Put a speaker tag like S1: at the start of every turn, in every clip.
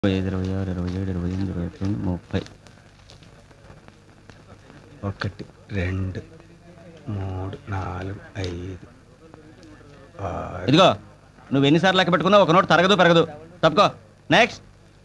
S1: ఇరవై ఐదు ఇరవై ఆరు ఇరవై ఏడు ఇరవై ఎనిమిది ఇరవై తొమ్మిది ముప్పై
S2: ఒకటి రెండు మూడు నాలుగు ఐదు ఆరు
S1: ఇదిగో నువ్వు ఎన్నిసార్లు లెక్క పెట్టుకున్నా ఒక నోట్ తరగదు పెరగదు తప్పుకో నెక్స్ట్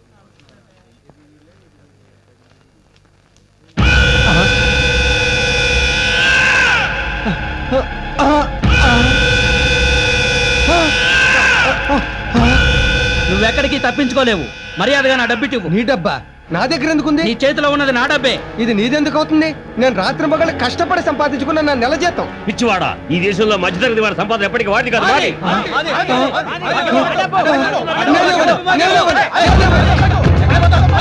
S1: నువ్వెక్కడికి తప్పించుకోలేవు మర్యాదగా నా డబ్బిట్టు
S2: నీ డబ్బా నా దగ్గర ఎందుకుంది
S1: నీ చేతిలో ఉన్నది నా డబ్బే
S2: ఇది నీదెందుకు అవుతుంది నేను రాత్రి మగళ్ళు కష్టపడి సంపాదించుకున్న నా నెల జీతం
S3: పిచ్చివాడా ఈ దేశంలో మధ్యతరగతి వారి సంపాదన ఎప్పటికీ వాడి కాదు వాడి
S2: నేనివ్వను, నేనివ్వను, నేనివ్వను.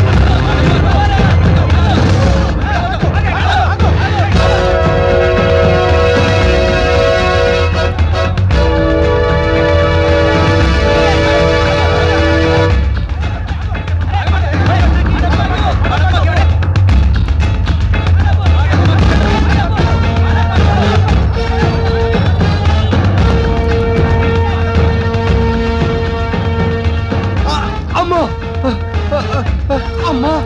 S2: ఆ, అమ్మో ఆ, ఆ, ఆ, అమ్మో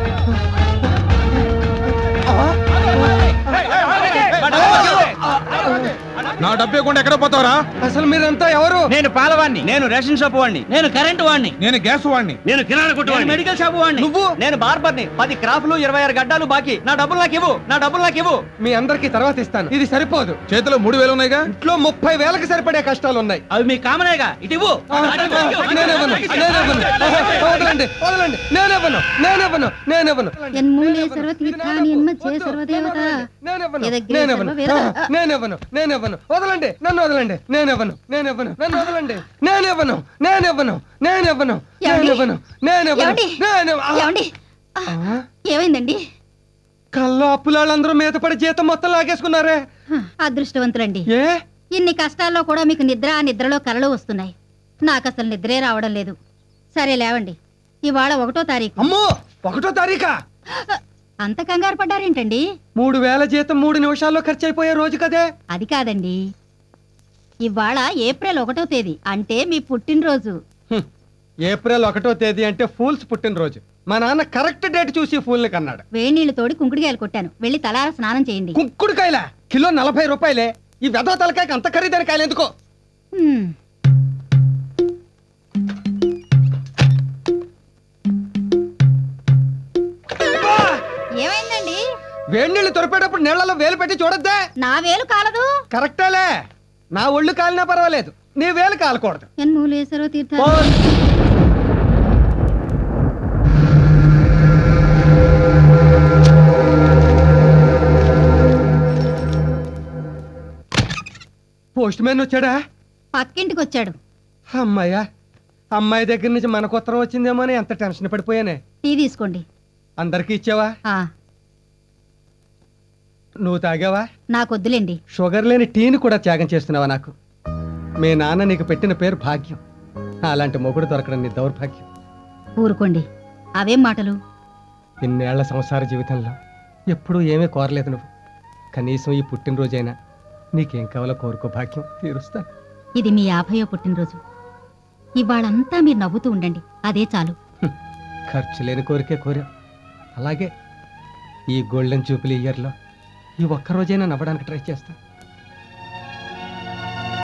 S4: నా డబ్బు ఇవ్వకుండా ఎక్కడ పోతావరా
S2: అసలు మీరంతా ఎవరు
S1: నేను పాలవాణ్ణి నేను రేషన్ షాప్ వాడిని నేను కరెంటు వాడిని
S4: నేను గ్యాస్ వాడిని
S3: నేను కిరాణా కొట్టు
S1: నేను మెడికల్ షాప్ వాడిని
S2: నువ్వు?
S1: నేను బార్బర్ని పది క్రాఫ్లు ఇరవై ఆరు గడ్డాలు బాకీ నా డబ్బులు నాకు ఇవ్వు నా డబ్బులు నాకు ఇవ్వు
S2: మీ అందరికి తర్వాత ఇస్తాను ఇది సరిపోదు
S4: చేతిలో మూడు వేలు ఉన్నాయిగా
S2: ఇంట్లో ముప్పై వేలకు సరిపడే కష్టాలు ఉన్నాయి
S1: అవి మీ కామనేగా ఇటు ఇవ్వు
S2: ఆ, ఆ, నేనివ్వను, నేనివ్వను. వదలండి వదలండి నేనివ్వను నేనివ్వను నేనివ్వను
S5: యన్మూలే సర్వతీర్థాని యన్మధ్యే
S2: వద్దు,
S5: సర్వదేవత
S2: ఇవ్వకండి. నేనివ్వను,
S5: యదగ్రే
S2: నేనివ్వను.
S5: సర్వవేద.
S2: ఆ, నేనివ్వను నేనివ్వను వదలండి నన్ను వదలండి నేనివ్వను నేనివ్వను నన్ను వదలండి నేనివ్వను నేనివ్వను నేనివ్వను
S5: ఏమండి?
S2: నేనివ్వను నేనివ్వను
S5: ఏమండి?
S2: నేనివ్వ- ఆ,
S5: ఏమండి ఆ,
S2: ఆ,
S5: ఏమైందండి
S2: కల్లో అప్పులాళ్ళందరూ మీద పడి జీతం మొత్తం లాగేసుకున్నారే
S5: హ, అదృష్టవంతులండి
S2: ఏ
S5: ఇన్ని కష్టాల్లో కూడా మీకు నిద్ర ఆ నిద్రలో కలలు వస్తున్నాయి నాకు అసలు నిద్రే రావడం లేదు సరే లేవండి ఇవాళ ఒకటో తారీఖు
S2: అమ్మో ఒకటో తారీఖా
S5: అంత కంగారు పడ్డారేంటండి
S2: మూడు వేల జీతం మూడు నిమిషాల్లో ఖర్చు అయిపోయే రోజు కదే
S5: అది కాదండి ఇవాళ ఏప్రిల్ ఒకటో తేదీ అంటే మీ పుట్టినరోజు
S2: హ్మ్. ఏప్రిల్ ఒకటో తేదీ అంటే ఫూల్స్ పుట్టినరోజు మా నాన్న కరెక్ట్ డేట్ చూసి ఫూల్ని కన్నాడు
S5: వేడి నీళ్లు తోడి కుంకుడికాయలు కొట్టాను వెళ్ళి తలార స్నానం చేయండి
S2: కుంకుడుకాయల కిలో నలభై రూపాయలే ఈ వెధవ తలకాయకి అంత ఖరీదైన కాయలు ఎందుకో
S5: హ్మ్. ఏమైందండి
S2: వేడి నీళ్లు తొరిపేటప్పుడు నీళ్లలో వేలు పెట్టి చూడొద్దే
S5: నా వేలు కాలదు
S2: కరెక్టేలే నా ఒళ్ళు కాలినా పర్వాలేదు నీ వేలు కాలకూడదు
S5: యన్మూలేశ్వరో తీర్థ
S2: పోస్ట్ మ్యాన్ వచ్చాడా
S5: పక్కింటికి వచ్చాడు
S2: అమ్మాయ్యా అమ్మాయి దగ్గర నుంచి మనకు ఉత్తరం వచ్చిందేమో అని ఎంత టెన్షన్ పడిపోయానే
S5: టీ తీసుకోండి
S2: అందరికీ ఇచ్చావా
S5: ఆ
S2: నువ్వు తాగావా
S5: నాకొద్దులేండి
S2: షుగర్ లేని టీని కూడా త్యాగం చేస్తున్నావా నాకు మీ నాన్న నీకు పెట్టిన పేరు భాగ్యం అలాంటి మొగుడు దొరకడం నీ దౌర్భాగ్యం
S5: ఊరుకోండి అవేం మాటలు
S2: ఇన్నేళ్ల సంసార జీవితంలో ఎప్పుడూ ఏమీ కోరలేదు నువ్వు కనీసం ఈ పుట్టినరోజైనా నీకేం కావాలో కోరుకో భాగ్యం తీరుస్తా
S5: ఇది మీ యాభయో పుట్టినరోజు ఇవాళంతా మీరు నవ్వుతూ ఉండండి అదే చాలు
S2: ఖర్చు లేని కోరికే కోరా అలాగే ఈ గోల్డెన్ జూపిలీ ఇయర్లో ఈ ఒక్క రోజైనా నవ్వడానికి ట్రై చేస్తా